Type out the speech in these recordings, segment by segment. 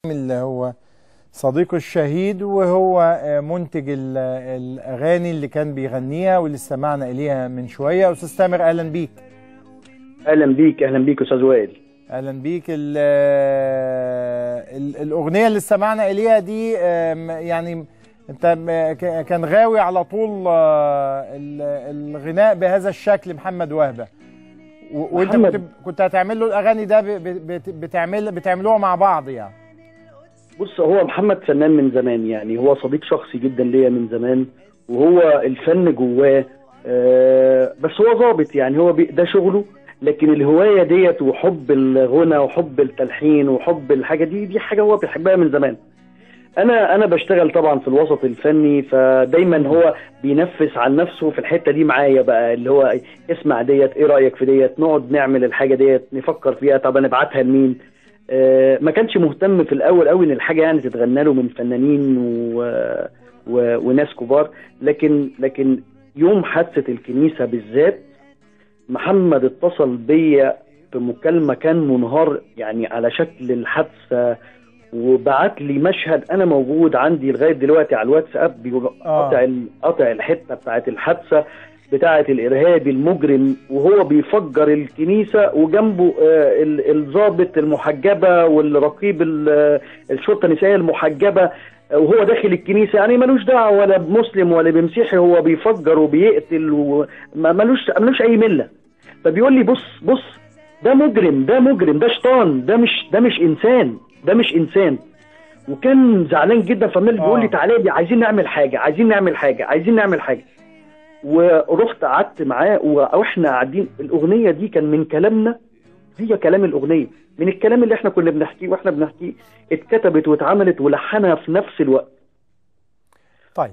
اللي هو صديق الشهيد وهو منتج الاغاني اللي كان بيغنيها واللي استمعنا اليها من شويه استاذ تامر اهلا بيك اهلا بيك اهلا بيك استاذ وائل اهلا بيك ال ال الاغنيه اللي استمعنا اليها دي يعني انت كان غاوي على طول الغناء بهذا الشكل محمد وهبه وانت كنت كنت هتعمل له الاغاني ده بتعمل بتعملوها مع بعض يعني بص هو محمد فنان من زمان يعني هو صديق شخصي جدا ليا من زمان وهو الفن جواه آه بس هو ظابط يعني هو ده شغله لكن الهوايه ديت وحب الغنى وحب التلحين وحب الحاجه دي دي حاجه هو بيحبها من زمان انا انا بشتغل طبعا في الوسط الفني فدايما هو بينفس عن نفسه في الحته دي معايا بقى اللي هو اسمع ديت ايه رايك في ديت نقعد نعمل الحاجه ديت نفكر فيها طب نبعتها لمين آه ما كانش مهتم في الاول قوي ان الحاجه يعني تتغنى له من فنانين و... و... وناس كبار لكن لكن يوم حادثه الكنيسه بالذات محمد اتصل بيا في مكالمه كان منهار يعني على شكل الحادثه وبعت لي مشهد انا موجود عندي لغايه دلوقتي على الواتساب بيقول قاطع قاطع الحته بتاعت الحادثه بتاعت الارهابي المجرم وهو بيفجر الكنيسه وجنبه الضابط المحجبه والرقيب الشرطه النسائيه المحجبه وهو داخل الكنيسه يعني ملوش دعوه ولا بمسلم ولا بمسيحي هو بيفجر وبيقتل وملوش ملوش اي مله فبيقول لي بص بص ده مجرم ده مجرم ده شيطان ده مش ده مش انسان ده مش انسان وكان زعلان جدا فعمال بيقول لي تعالى لي عايزين نعمل حاجه عايزين نعمل حاجه عايزين نعمل حاجه ورحت قعدت معاه واحنا قاعدين الاغنيه دي كان من كلامنا هي كلام الاغنيه من الكلام اللي احنا كنا بنحكيه واحنا بنحكيه اتكتبت واتعملت ولحنها في نفس الوقت طيب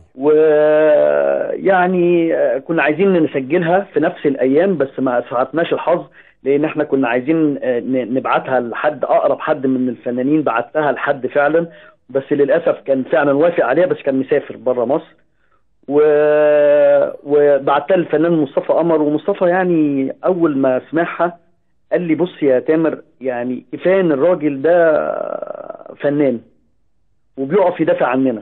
ويعني كنا عايزين نسجلها في نفس الايام بس ما ساعدناش الحظ لان احنا كنا عايزين نبعتها لحد اقرب حد من الفنانين بعتها لحد فعلا بس للاسف كان فعلا وافق عليها بس كان مسافر بره مصر و... وبعتها للفنان مصطفى قمر ومصطفى يعني اول ما سمعها قال لي بص يا تامر يعني كفايه ان الراجل ده فنان وبيقف يدافع عننا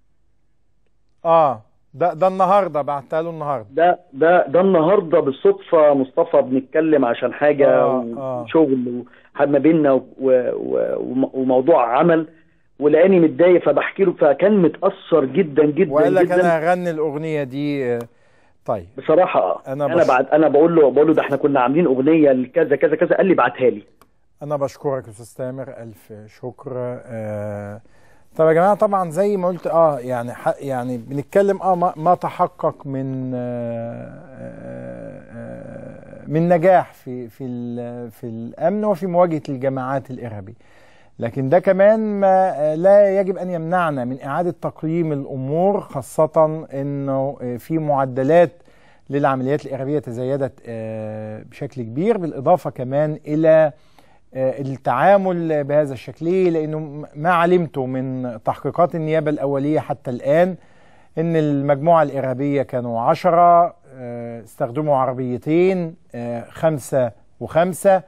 اه ده ده النهارده بعتها له النهارده ده ده ده النهارده بالصدفه مصطفى بنتكلم عشان حاجه آه آه. وشغل ما بيننا و... و... وموضوع عمل ولقاني متضايق فبحكي له فكان متاثر جدا جدا وقال لك جدا انا هغني الاغنيه دي طيب بصراحه اه أنا انا بش- بعد انا بقول له بقول له ده احنا كنا عاملين اغنيه لكذا كذا كذا قال لي ابعتها لي انا بشكرك يا استاذ تامر الف شكر آه طب يا جماعه طبعا زي ما قلت اه يعني ح- يعني بنتكلم اه ما, ما تحقق من آه آه من نجاح في في ال- في الامن وفي مواجهه الجماعات الارهابيه لكن ده كمان ما آه، لا يجب ان يمنعنا من اعاده تقييم الامور خاصه انه آه، في معدلات للعمليات الارهابيه تزايدت آه، بشكل كبير بالاضافه كمان الى آه، التعامل بهذا الشكل ليه؟ لانه م- ما علمته من تحقيقات النيابه الاوليه حتى الان ان المجموعه الارهابيه كانوا عشرة آه، استخدموا عربيتين آه، خمسه وخمسه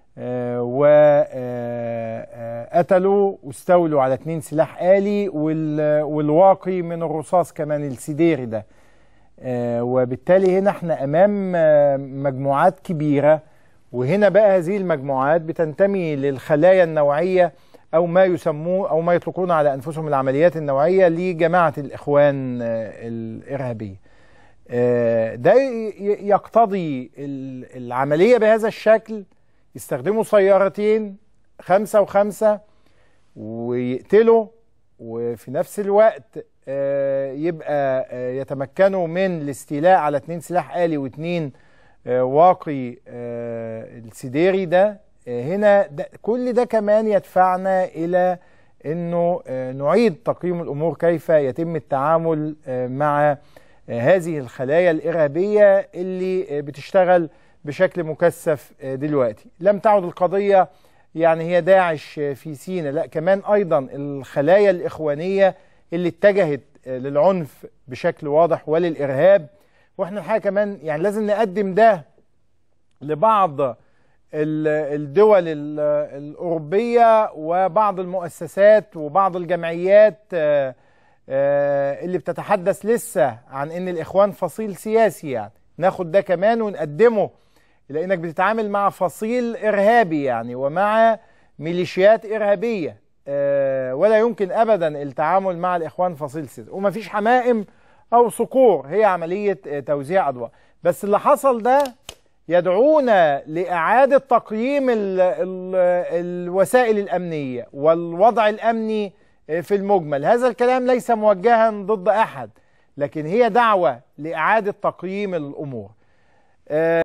وقتلوا واستولوا على اتنين سلاح آلي وال- والواقي من الرصاص كمان السديري ده آه، وبالتالي هنا احنا امام آه، مجموعات كبيره وهنا بقى هذه المجموعات بتنتمي للخلايا النوعيه او ما يسموه او ما يطلقون على انفسهم العمليات النوعيه لجماعه الاخوان آه، الارهابيه. آه، ده ي- ي- يقتضي ال- العمليه بهذا الشكل يستخدموا سيارتين خمسه وخمسه ويقتلوا وفي نفس الوقت آه، يبقى آه، يتمكنوا من الاستيلاء على اتنين سلاح آلي واتنين آه، واقي آه، السديري ده آه، هنا ده كل ده كمان يدفعنا إلى أنه آه، نعيد تقييم الأمور كيف يتم التعامل آه، مع آه، هذه الخلايا الإرهابية اللي آه، بتشتغل بشكل مكثف آه، دلوقتي لم تعد القضية يعني هي داعش آه، في سينا لا كمان أيضا الخلايا الإخوانية اللي اتجهت آه، للعنف بشكل واضح وللإرهاب واحنا الحقيقة كمان يعني لازم نقدم ده لبعض الدول الأوروبية وبعض المؤسسات وبعض الجمعيات اللي بتتحدث لسه عن ان الاخوان فصيل سياسي يعني ناخد ده كمان ونقدمه لانك بتتعامل مع فصيل ارهابي يعني ومع ميليشيات ارهابيه ولا يمكن ابدا التعامل مع الاخوان فصيل سياسي ومفيش حمائم او صقور هي عمليه توزيع اضواء بس اللي حصل ده يدعونا لاعاده تقييم ال ال الوسائل الامنيه والوضع الامني في المجمل هذا الكلام ليس موجها ضد احد لكن هي دعوه لاعاده تقييم الامور